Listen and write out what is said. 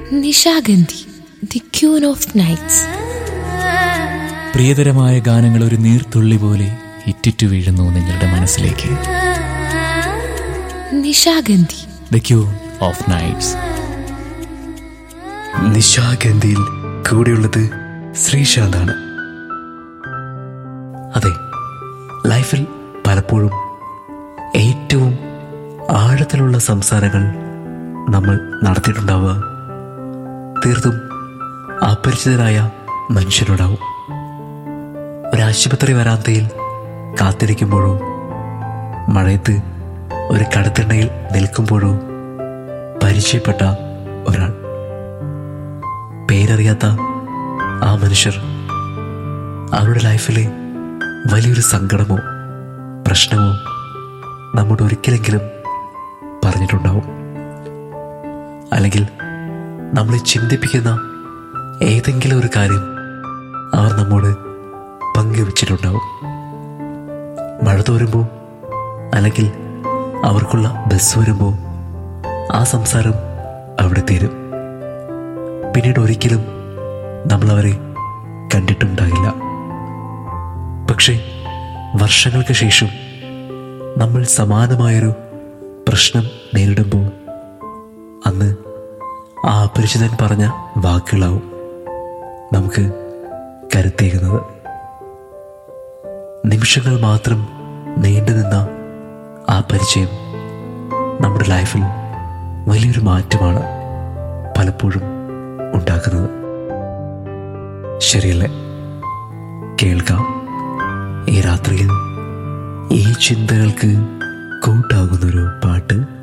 Nishagandhi the queen of nights പ്രിയതരമായ ഗാനങ്ങൾ ഒരു നീർത്തുള്ളി പോലെ ഇറ്റിറ്റു വീഴുന്നു നിങ്ങളുടെ മനസ്സിലേക്ക് Nishagandhi the queen of nights നിശാഗന്ധിയിൽ കൂടെയുള്ളത് ശ്രീശാന്താണ് അതെ ലൈഫിൽ പലപ്പോഴും ഏറ്റവും ആഴത്തിലുള്ള സംസാരങ്ങൾ നമ്മൾ നടത്തിയിട്ടുണ്ടാവുക തീർത്തും അപരിചിതരായ മനുഷ്യരോടാവും ഒരാശുപത്രി വരാന്തയിൽ കാത്തിരിക്കുമ്പോഴോ മഴയത്ത് ഒരു കടത്തിണ്ണയിൽ നിൽക്കുമ്പോഴോ പരിചയപ്പെട്ട ഒരാൾ പേരറിയാത്ത ആ മനുഷ്യർ അവരുടെ ലൈഫിലെ വലിയൊരു സങ്കടമോ പ്രശ്നമോ നമ്മോട് ഒരിക്കലെങ്കിലും പറഞ്ഞിട്ടുണ്ടാവും അല്ലെങ്കിൽ നമ്മളെ ചിന്തിപ്പിക്കുന്ന ഏതെങ്കിലും ഒരു കാര്യം അവർ നമ്മോട് പങ്കുവച്ചിട്ടുണ്ടാവും മഴ തോരുമ്പോൾ അല്ലെങ്കിൽ അവർക്കുള്ള ബസ് വരുമ്പോൾ ആ സംസാരം അവിടെ തീരും പിന്നീട് ഒരിക്കലും നമ്മൾ അവരെ കണ്ടിട്ടുണ്ടാകില്ല പക്ഷേ വർഷങ്ങൾക്ക് ശേഷം നമ്മൾ സമാനമായൊരു പ്രശ്നം നേരിടുമ്പോൾ അന്ന് ആ അപരിചിതൻ പറഞ്ഞ വാക്കുകളാവും നമുക്ക് കരുത്തേകുന്നത് നിമിഷങ്ങൾ മാത്രം നീണ്ടുനിന്ന ആ പരിചയം നമ്മുടെ ലൈഫിൽ വലിയൊരു മാറ്റമാണ് പലപ്പോഴും ഉണ്ടാക്കുന്നത് ശരിയല്ലേ കേൾക്കാം ഈ രാത്രിയിൽ ഈ ചിന്തകൾക്ക് കൂട്ടാകുന്നൊരു പാട്ട്